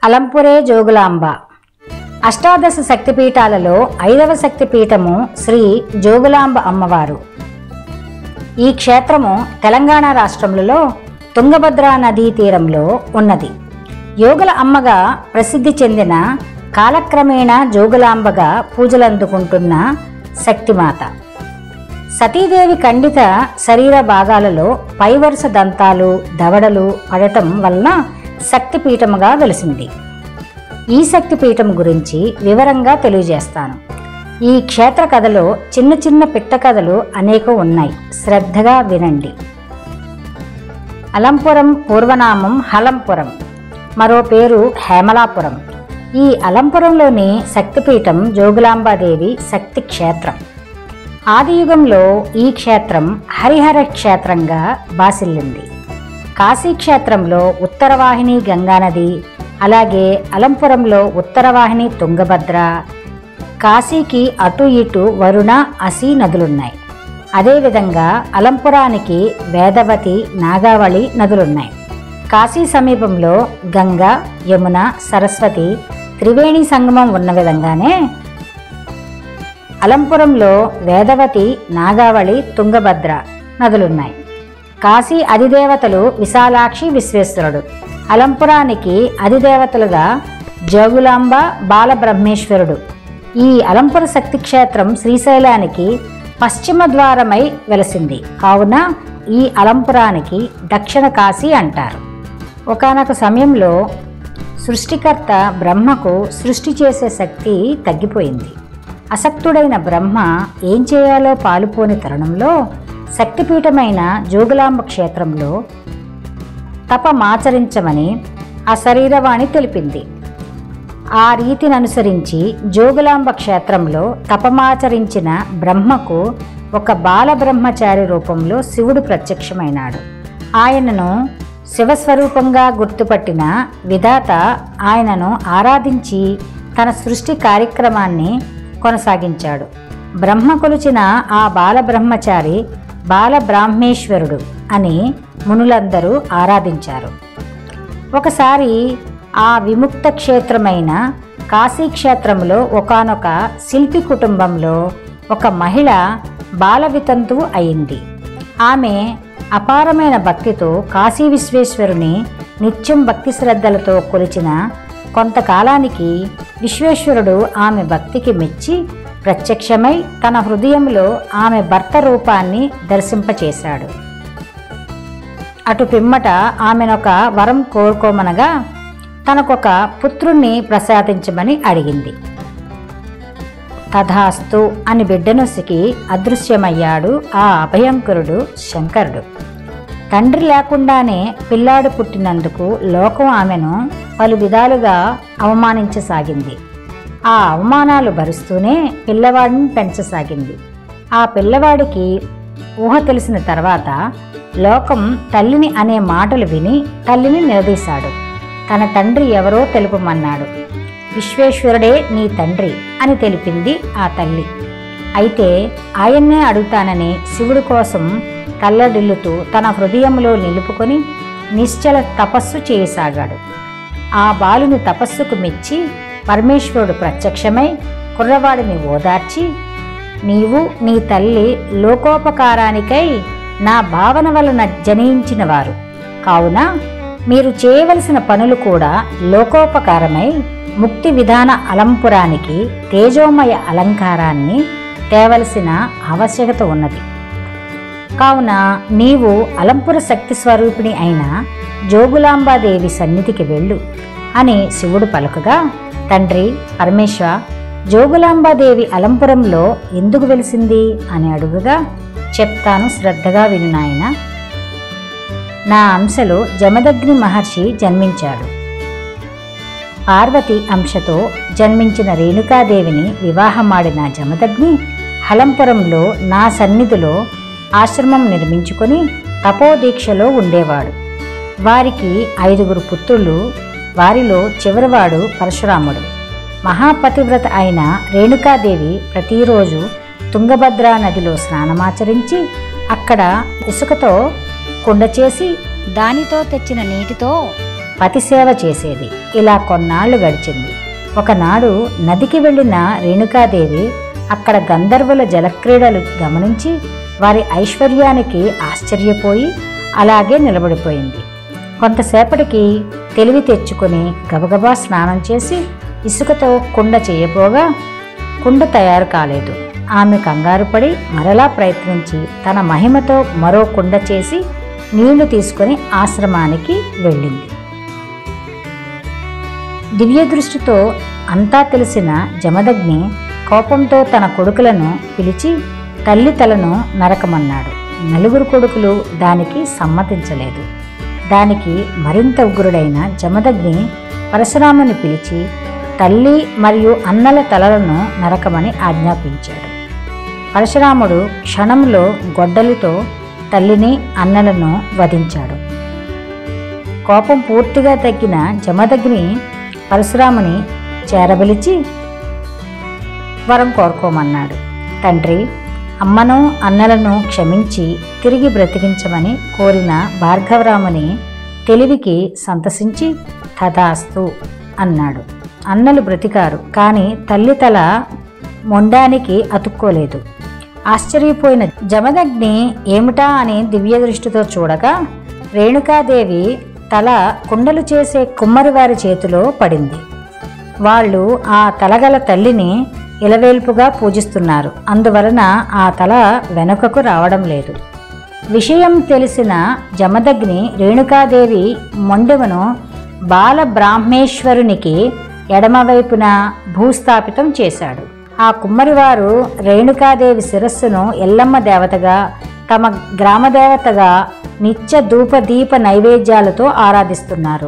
అలంపురే జోగులాంబ అష్టాదశ శక్తిపీఠాలలో ఐదవ శక్తిపీఠము శ్రీ జోగులాంబ అమ్మవారు ఈ క్షేత్రము తెలంగాణ రాష్ట్రములలో తుంగభద్రా నదీ తీరంలో ఉన్నది యోగుల అమ్మగా ప్రసిద్ధి చెందిన కాలక్రమేణా జోగులాంబగా పూజలందుకుంటున్న శక్తిమాత సతీదేవి ఖండిత శరీర భాగాలలో పైవరుస దంతాలు దవడలు పడటం వలన శక్తిపీఠముగా వెలిసింది ఈ శక్తిపీఠం గురించి వివరంగా తెలియజేస్తాను ఈ క్షేత్ర కథలో చిన్న చిన్న పిట్ట కథలు అనేకం ఉన్నాయి శ్రద్ధగా వినండి అలంపురం పూర్వనామం హలంపురం మరో పేరు హేమలాపురం ఈ అలంపురంలోని శక్తిపీఠం జోగులాంబాదేవి శక్తి క్షేత్రం ఆదియుగంలో ఈ క్షేత్రం హరిహర క్షేత్రంగా బాసిల్లింది కాశీక్షేత్రంలో ఉత్తరవాహిని గంగానది అలాగే అలంపురంలో ఉత్తరవాహిని తుంగభద్ర కాశీకి అటు ఇటు వరుణ అసి నదులున్నాయి అదేవిధంగా అలంపురానికి వేదవతి నాగావళి నదులున్నాయి కాశీ సమీపంలో గంగా యమున సరస్వతి త్రివేణి సంగమం ఉన్న విధంగానే అలంపురంలో వేదవతి నాగావళి తుంగభద్ర నదులున్నాయి కాశీ అధిదేవతలు విశాలాక్షి విశ్వేశ్వరుడు అలంపురానికి అధిదేవతలుగా జోగులాంబ బాలబ్రహ్మేశ్వరుడు ఈ అలంపుర శక్తి క్షేత్రం శ్రీశైలానికి పశ్చిమ ద్వారమై వెలసింది కావున ఈ అలంపురానికి దక్షిణ కాశీ అంటారు ఒకానొక సమయంలో సృష్టికర్త బ్రహ్మకు సృష్టి చేసే శక్తి తగ్గిపోయింది అసక్తుడైన బ్రహ్మ ఏం చేయాలో పాలుపోని తరుణంలో శక్తిపీఠమైన జోగులాంబ క్షేత్రంలో తపమాచరించమని ఆ శరీరవాణి తెలిపింది ఆ రీతిని అనుసరించి జోగులాంబ క్షేత్రంలో తపమాచరించిన బ్రహ్మకు ఒక బాలబ్రహ్మచారి రూపంలో శివుడు ప్రత్యక్షమైనాడు ఆయనను శివస్వరూపంగా గుర్తుపట్టిన విధాత ఆయనను ఆరాధించి తన సృష్టి కార్యక్రమాన్ని కొనసాగించాడు బ్రహ్మ కొలిచిన ఆ బాలబ్రహ్మచారి బాలబ్రాహ్మేశ్వరుడు అని మునులందరూ ఆరాధించారు ఒకసారి ఆ విముక్త క్షేత్రమైన కాశీక్షేత్రంలో ఒకానొక శిల్పి కుటుంబంలో ఒక మహిళ బాలవితంతువు అయింది ఆమె అపారమైన భక్తితో కాశీ విశ్వేశ్వరుని నిత్యం భక్తి శ్రద్ధలతో కొలిచిన కొంతకాలానికి విశ్వేశ్వరుడు ఆమె భక్తికి మెచ్చి ప్రత్యక్షమై తన హృదయంలో ఆమె భర్త రూపాన్ని దర్శింపచేశాడు అటు పిమ్మట ఆమెనొక వరం కోరుకోమనగా తనకొక పుత్రుణ్ణి ప్రసాదించమని అడిగింది తథాస్తు అని బిడ్డనొసికి అదృశ్యమయ్యాడు ఆ అభయంకరుడు శంకరుడు తండ్రి లేకుండానే పిల్లాడు పుట్టినందుకు లోకం ఆమెను పలు విధాలుగా అవమానించసాగింది ఆ అవమానాలు భరిస్తూనే పిల్లవాడిని పెంచసాగింది ఆ పిల్లవాడికి ఊహ తెలిసిన తర్వాత లోకం తల్లిని అనే మాటలు విని తల్లిని నిలదీశాడు తన తండ్రి ఎవరో తెలుపమన్నాడు విశ్వేశ్వరుడే నీ తండ్రి అని తెలిపింది ఆ తల్లి అయితే ఆయన్నే అడుగుతానని శివుడి కోసం తల్లడిల్లుతూ తన హృదయంలో నిలుపుకొని నిశ్చల తపస్సు చేయసాగాడు ఆ బాలుని తపస్సుకు మెచ్చి పరమేశ్వరుడు ప్రత్యక్షమై కుర్రవాడిని ఓదార్చి నీవు నీ తల్లి లోకోపకారానికై నా భావన వలన జనించిన వారు కావున మీరు చేయవలసిన పనులు కూడా లోకోపకారమై ముక్తి విధాన అలంపురానికి తేజోమయ అలంకారాన్ని తేవలసిన ఆవశ్యకత ఉన్నది కావున నీవు అలంపుర శక్తి స్వరూపిణి అయిన జోగులాంబాదేవి సన్నిధికి వెళ్ళు అని శివుడు పలుకగా తండ్రి పరమేశ్వర జోగులాంబాదేవి అలంపురంలో ఎందుకు వెలిసింది అని అడుగుగా చెప్తాను శ్రద్ధగా విను నాయన నా అంశలో జమదగ్ని మహర్షి జన్మించాడు పార్వతి అంశతో జన్మించిన రేణుకాదేవిని వివాహమాడిన జమదగ్ని హలంపురంలో నా సన్నిధిలో ఆశ్రమం నిర్మించుకొని తపోదీక్షలో ఉండేవాడు వారికి ఐదుగురు పుత్రులు వారిలో చివరివాడు పరశురాముడు మహాపతివ్రత అయిన రేణుకాదేవి ప్రతిరోజు తుంగభద్రా నదిలో స్నానమాచరించి అక్కడ ఇసుకతో కుండ చేసి దానితో తెచ్చిన నీటితో పతిసేవ చేసేది ఇలా కొన్నాళ్లు గడిచింది ఒకనాడు నదికి వెళ్ళిన రేణుకాదేవి అక్కడ గంధర్వుల జలక్రీడలు గమనించి వారి ఐశ్వర్యానికి ఆశ్చర్యపోయి అలాగే నిలబడిపోయింది కొంతసేపటికి తెలివి తెచ్చుకొని గబగబా స్నానం చేసి ఇసుకతో కుండ చేయబోగా కుండ తయారు కాలేదు ఆమె కంగారు పడి మరలా ప్రయత్నించి తన మహిమతో మరో కుండ చేసి నీళ్లు తీసుకొని ఆశ్రమానికి వెళ్ళింది దివ్య దృష్టితో అంతా తెలిసిన జమదగ్ని కోపంతో తన కొడుకులను పిలిచి తల్లి తలను నరకమన్నాడు నలుగురు కొడుకులు దానికి సమ్మతించలేదు దానికి మరింత ఉగ్రుడైన జమదగ్ని పరశురాముని పిలిచి తల్లి మరియు అన్నల తలలను నరకమని ఆజ్ఞాపించాడు పరశురాముడు క్షణంలో గొడ్డలితో తల్లిని అన్నలను వధించాడు కోపం పూర్తిగా తగ్గిన జమదగ్ని పరశురాముని చేరబలిచి వరం కోరుకోమన్నాడు తండ్రి అమ్మను అన్నలను క్షమించి తిరిగి బ్రతికించమని కోరిన భార్గవరాముని తెలివికి సంతసించి తథాస్తు అన్నాడు అన్నలు బ్రతికారు కానీ తల్లి తల మొండానికి అతుక్కోలేదు ఆశ్చర్యపోయిన జమదగ్ని ఏమిటా అని దివ్య దృష్టితో చూడగా రేణుకాదేవి తల కుండలు చేసే కుమ్మరివారి చేతిలో పడింది వాళ్ళు ఆ తలగల తల్లిని ఇలవేల్పుగా పూజిస్తున్నారు అందువలన ఆ తల వెనుకకు రావడం లేదు విషయం తెలిసిన జమదగ్ని రేణుకాదేవి మొండెమును బాల బ్రాహ్మేశ్వరునికి ఎడమవైపున భూస్థాపితం చేశాడు ఆ కుమ్మరివారు రేణుకాదేవి శిరస్సును ఎల్లమ్మ దేవతగా తమ గ్రామదేవతగా నిత్య ధూప దీప నైవేద్యాలతో ఆరాధిస్తున్నారు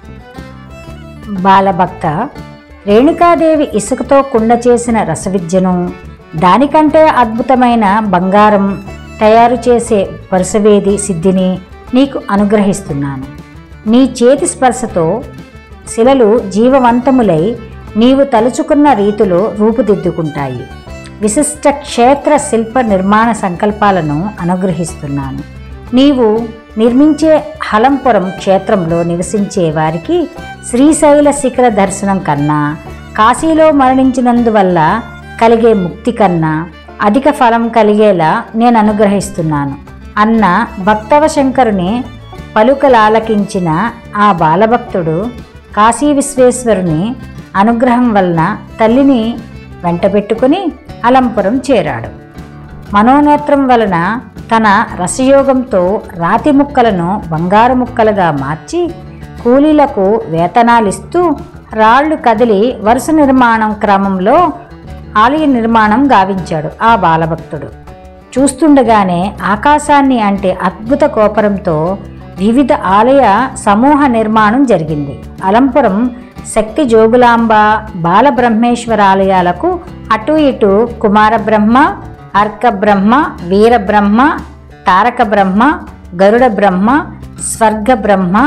బాలభక్త రేణుకాదేవి ఇసుకతో కుండ చేసిన రసవిద్యను దానికంటే అద్భుతమైన బంగారం తయారు చేసే పరుసవేది సిద్ధిని నీకు అనుగ్రహిస్తున్నాను నీ చేతి స్పర్శతో శిలలు జీవవంతములై నీవు తలుచుకున్న రీతిలో రూపుదిద్దుకుంటాయి విశిష్ట క్షేత్ర శిల్ప నిర్మాణ సంకల్పాలను అనుగ్రహిస్తున్నాను నీవు నిర్మించే హలంపురం క్షేత్రంలో నివసించే వారికి శ్రీశైల శిఖర దర్శనం కన్నా కాశీలో మరణించినందువల్ల కలిగే ముక్తి కన్నా అధిక ఫలం కలిగేలా నేను అనుగ్రహిస్తున్నాను అన్న భక్తవ శంకరుని పలుకలాలకించిన ఆ బాలభక్తుడు కాశీ విశ్వేశ్వరుని అనుగ్రహం వలన తల్లిని వెంటబెట్టుకుని అలంపురం చేరాడు మనోనేత్రం వలన తన రసయోగంతో రాతి ముక్కలను బంగారు ముక్కలుగా మార్చి కూలీలకు వేతనాలిస్తూ రాళ్లు కదిలి వరుస నిర్మాణం క్రమంలో ఆలయ నిర్మాణం గావించాడు ఆ బాలభక్తుడు చూస్తుండగానే ఆకాశాన్ని అంటే అద్భుత కోపరంతో వివిధ ఆలయ సమూహ నిర్మాణం జరిగింది అలంపురం శక్తి జోగులాంబ బాలబ్రహ్మేశ్వర ఆలయాలకు అటు ఇటు కుమార బ్రహ్మ అర్క బ్రహ్మ వీరబ్రహ్మ తారక బ్రహ్మ గరుడ బ్రహ్మ స్వర్గ బ్రహ్మ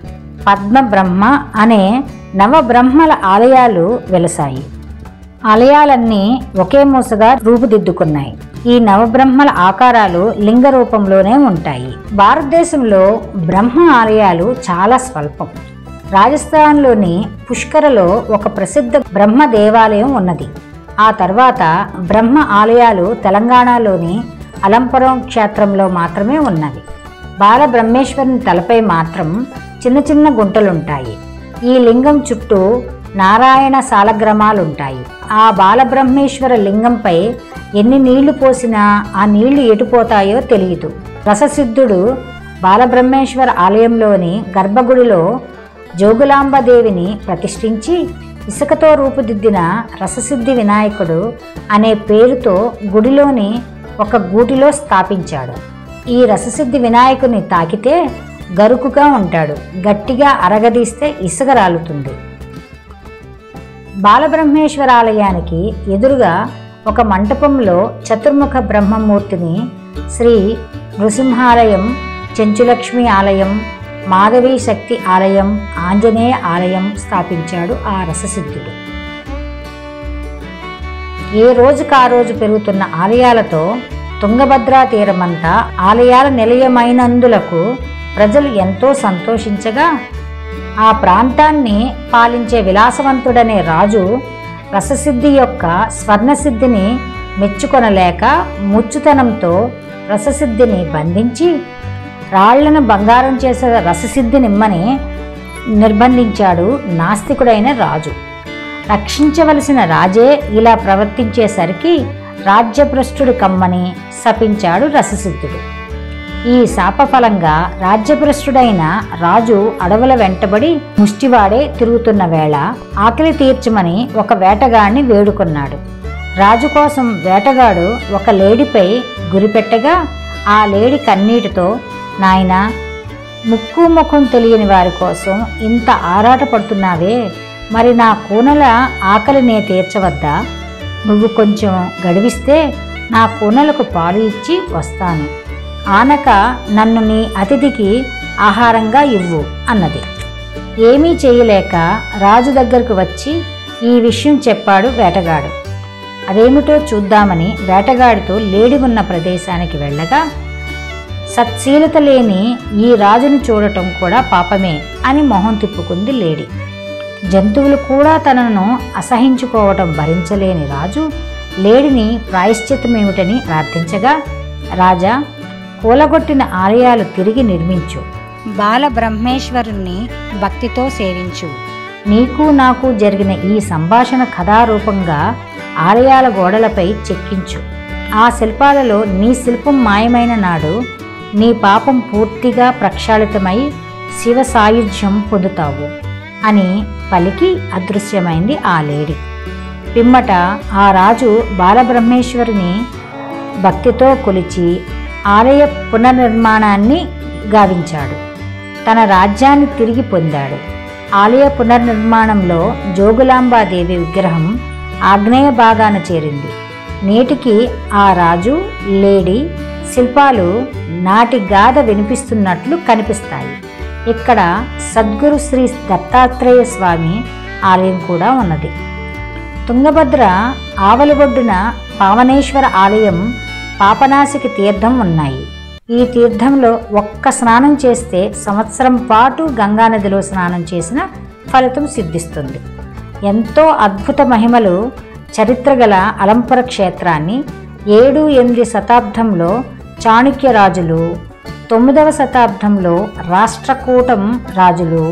పద్మ బ్రహ్మ అనే నవబ్రహ్మల ఆలయాలు వెలసాయి ఆలయాలన్నీ ఒకే మూసగా రూపుదిద్దుకున్నాయి ఈ నవబ్రహ్మల ఆకారాలు లింగ రూపంలోనే ఉంటాయి భారతదేశంలో బ్రహ్మ ఆలయాలు చాలా స్వల్పం రాజస్థాన్లోని పుష్కరలో ఒక ప్రసిద్ధ బ్రహ్మ దేవాలయం ఉన్నది ఆ తర్వాత బ్రహ్మ ఆలయాలు తెలంగాణలోని అలంపురం క్షేత్రంలో మాత్రమే ఉన్నవి బాలబ్రహ్మేశ్వరుని తలపై మాత్రం చిన్న చిన్న గుంటలుంటాయి ఈ లింగం చుట్టూ నారాయణ సాలగ్రామాలుంటాయి ఆ బాలబ్రహ్మేశ్వర లింగంపై ఎన్ని నీళ్లు పోసినా ఆ నీళ్లు ఎటుపోతాయో తెలియదు రససిద్ధుడు బాలబ్రహ్మేశ్వర ఆలయంలోని గర్భగుడిలో జోగులాంబదేవిని ప్రతిష్ఠించి ఇసుకతో రూపుదిద్దిన రససిద్ధి వినాయకుడు అనే పేరుతో గుడిలోని ఒక గూటిలో స్థాపించాడు ఈ రససిద్ధి వినాయకుని తాకితే గరుకుగా ఉంటాడు గట్టిగా అరగదీస్తే ఇసుక రాలుతుంది బాలబ్రహ్మేశ్వర ఆలయానికి ఎదురుగా ఒక మంటపంలో చతుర్ముఖ బ్రహ్మమూర్తిని శ్రీ నృసింహాలయం చెంచులక్ష్మి ఆలయం మాధవి శక్తి ఆలయం ఆంజనేయ ఆలయం స్థాపించాడు ఆ రససిద్ధుడు ఏ రోజుకు ఆ రోజు పెరుగుతున్న ఆలయాలతో తుంగభద్రా తీరమంతా ఆలయాల నిలయమైనందులకు ప్రజలు ఎంతో సంతోషించగా ఆ ప్రాంతాన్ని పాలించే విలాసవంతుడనే రాజు రససిద్ధి యొక్క స్వర్ణసిద్ధిని మెచ్చుకొనలేక ముచ్చుతనంతో రససిద్ధిని బంధించి రాళ్లను బంగారం చేసే రససిద్ధి నిమ్మని నిర్బంధించాడు నాస్తికుడైన రాజు రక్షించవలసిన రాజే ఇలా ప్రవర్తించేసరికి రాజ్యభ్రష్టుడు కమ్మని శపించాడు రససిద్ధుడు ఈ శాపఫలంగా రాజ్యభ్రష్టుడైన రాజు అడవుల వెంటబడి ముష్టివాడే తిరుగుతున్న వేళ ఆకలి తీర్చమని ఒక వేటగాడిని వేడుకున్నాడు రాజు కోసం వేటగాడు ఒక లేడిపై గురిపెట్టగా ఆ లేడి కన్నీటితో నాయనా ముక్కు ముఖం తెలియని వారి కోసం ఇంత ఆరాట పడుతున్నావే మరి నా కూనల ఆకలినే తీర్చవద్దా నువ్వు కొంచెం గడివిస్తే నా కూనలకు పాలు ఇచ్చి వస్తాను ఆనక నన్ను నీ అతిథికి ఆహారంగా ఇవ్వు అన్నది ఏమీ చేయలేక రాజు దగ్గరకు వచ్చి ఈ విషయం చెప్పాడు వేటగాడు అదేమిటో చూద్దామని వేటగాడితో లేడి ఉన్న ప్రదేశానికి వెళ్ళగా సత్శీలత లేని ఈ రాజును చూడటం కూడా పాపమే అని మొహం తిప్పుకుంది లేడి జంతువులు కూడా తనను అసహించుకోవటం భరించలేని రాజు లేడిని ప్రాయశ్చిత్తమేమిటని ప్రార్థించగా రాజా కూలగొట్టిన ఆలయాలు తిరిగి నిర్మించు బాల బ్రహ్మేశ్వరుణ్ణి భక్తితో సేవించు నీకు నాకు జరిగిన ఈ సంభాషణ కథారూపంగా ఆలయాల గోడలపై చెక్కించు ఆ శిల్పాలలో నీ శిల్పం మాయమైన నాడు నీ పాపం పూర్తిగా ప్రక్షాళితమై శివ సాయుధ్యం పొందుతావు అని పలికి అదృశ్యమైంది ఆ లేడి పిమ్మట ఆ రాజు బాలబ్రహ్మేశ్వరుని భక్తితో కొలిచి ఆలయ పునర్నిర్మాణాన్ని గావించాడు తన రాజ్యాన్ని తిరిగి పొందాడు ఆలయ పునర్నిర్మాణంలో జోగులాంబాదేవి విగ్రహం ఆగ్నేయ భాగాన చేరింది నేటికి ఆ రాజు లేడీ శిల్పాలు నాటి గాథ వినిపిస్తున్నట్లు కనిపిస్తాయి ఇక్కడ సద్గురు శ్రీ దత్తాత్రేయ స్వామి ఆలయం కూడా ఉన్నది తుంగభద్ర ఆవలిగొడ్డున పావనేశ్వర ఆలయం పాపనాశికి తీర్థం ఉన్నాయి ఈ తీర్థంలో ఒక్క స్నానం చేస్తే సంవత్సరం పాటు గంగానదిలో స్నానం చేసిన ఫలితం సిద్ధిస్తుంది ఎంతో అద్భుత మహిమలు చరిత్ర గల అలంపుర క్షేత్రాన్ని ఏడు ఎనిమిది శతాబ్దంలో చాణుక్య రాజులు తొమ్మిదవ శతాబ్దంలో రాష్ట్రకూటం రాజులు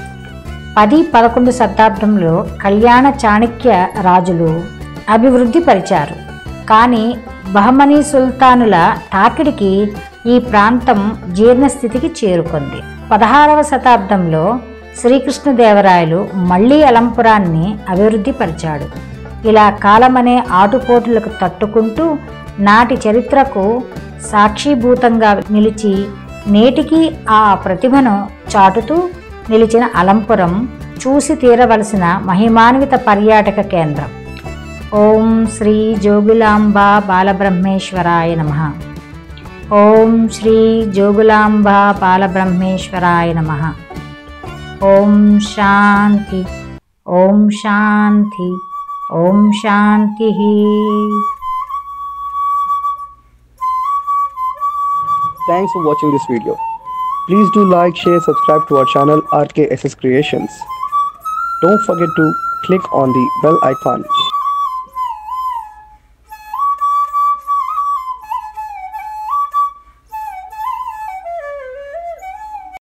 పది పదకొండు శతాబ్దంలో కళ్యాణ చాణక్య రాజులు అభివృద్ధి పరిచారు కానీ బహమనీ సుల్తానుల తాకిడికి ఈ ప్రాంతం జీర్ణస్థితికి చేరుకుంది పదహారవ శతాబ్దంలో శ్రీకృష్ణదేవరాయలు మళ్ళీ అలంపురాన్ని అభివృద్ధి పరిచాడు ఇలా కాలమనే ఆటుపోటులకు తట్టుకుంటూ నాటి చరిత్రకు సాక్షిభూతంగా నిలిచి నేటికి ఆ ప్రతిభను చాటుతూ నిలిచిన అలంపురం చూసి తీరవలసిన మహిమాన్విత పర్యాటక కేంద్రం ఓం శ్రీ జోగులాంబ బాలబ్రహ్మేశ్వరాయ నమ ఓం శ్రీ జోగులాంబ బాలబ్రహ్మేశ్వరాయ నమ ఓం శాంతి ఓం శాంతి ఓం శాంతి Thanks for watching this video. Please do like, share, subscribe to our channel RKSS Creations. Don't forget to click on the bell icon